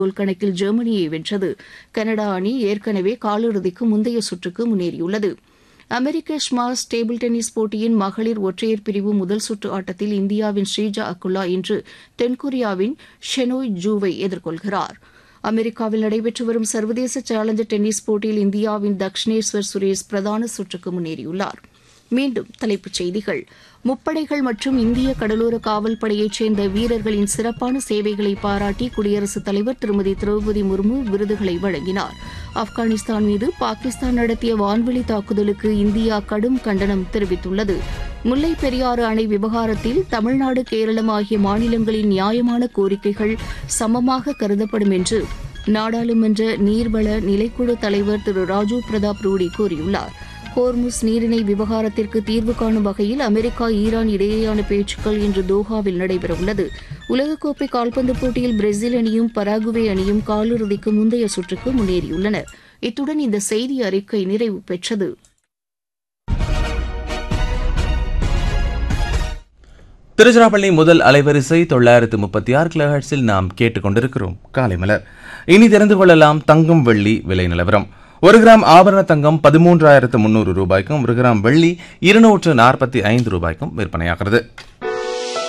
கோல் கணக்கில் ஜெர்மனியை வென்றது கனடா அணி ஏற்கனவே காலிறுதிக்கு முந்தைய சுற்றுக்கு முன்னேறியுள்ளது அமெரிக்க ஸ்மாஷ் டேபிள் டென்னிஸ் போட்டியின் மகளிர் ஒற்றையர் பிரிவு முதல் சுற்று ஆட்டத்தில் இந்தியாவின் ஸ்ரீஜா அக்குல்லா இன்று தென்கொரியாவின் ஷெனோய் ஜூவை எதிர்கொள்கிறார் அமெரிக்காவில் நடைபெற்று வரும் சர்வதேச சேலஞ்சர் டென்னிஸ் போட்டியில் இந்தியாவின் தக்ஷினேஸ்வர் சுரேஷ் பிரதான சுற்றுக்கு முன்னேறியுள்ளார் மீண்டும் தலைப்புச் செய்திகள் முப்படைகள் மற்றும் இந்திய கடலோர காவல் படையைச் சேர்ந்த வீரர்களின் சிறப்பான சேவைகளை பாராட்டி குடியரசுத் தலைவர் திருமதி திரௌபதி முர்மு விருதுகளை வழங்கினார் ஆப்கானிஸ்தான் மீது பாகிஸ்தான் நடத்திய வான்வெளி தாக்குதலுக்கு இந்தியா கடும் கண்டனம் தெரிவித்துள்ளது முல்லைப் பெரியாறு அணை விவகாரத்தில் தமிழ்நாடு கேரளம் ஆகிய மாநிலங்களின் நியாயமான கோரிக்கைகள் சமமாக கருதப்படும் என்று நாடாளுமன்ற நீர்வள நிலைக்குழு தலைவர் திரு ராஜீவ் பிரதாப் ரூடி கூறியுள்ளார் ஹோர்முஸ் நீரிணை விவகாரத்திற்கு தீர்வு காணும் வகையில் அமெரிக்கா ஈரான் இடையேயான பேச்சுக்கள் இன்று தோஹாவில் நடைபெறவுள்ளது உலகக்கோப்பை கால்பந்து போட்டியில் பிரேசில் அணியும் பராகுவே அணியும் காலிறுதிக்கு முந்தைய சுற்றுக்கு முன்னேறியுள்ளன இத்துடன் இந்த செய்தி அறிக்கை நிறைவு பெற்றது திருச்சிராப்பள்ளி முதல் அலைவரிசை தொள்ளாயிரத்து முப்பத்தி ஆறு கிலோஹெட்ஸில் நாம் கேட்டுக்கொண்டிருக்கிறோம் காலை மலர் இனி தெரிந்து கொள்ளலாம் தங்கம் வெள்ளி விலை நிலவரம் ஒரு கிராம் ஆபரண தங்கம் பதிமூன்றாயிரத்து முன்னூறு ரூபாய்க்கும் ஒரு கிராம் வெள்ளி இருநூற்று நாற்பத்தி ஐந்து ரூபாய்க்கும் விற்பனையாகிறது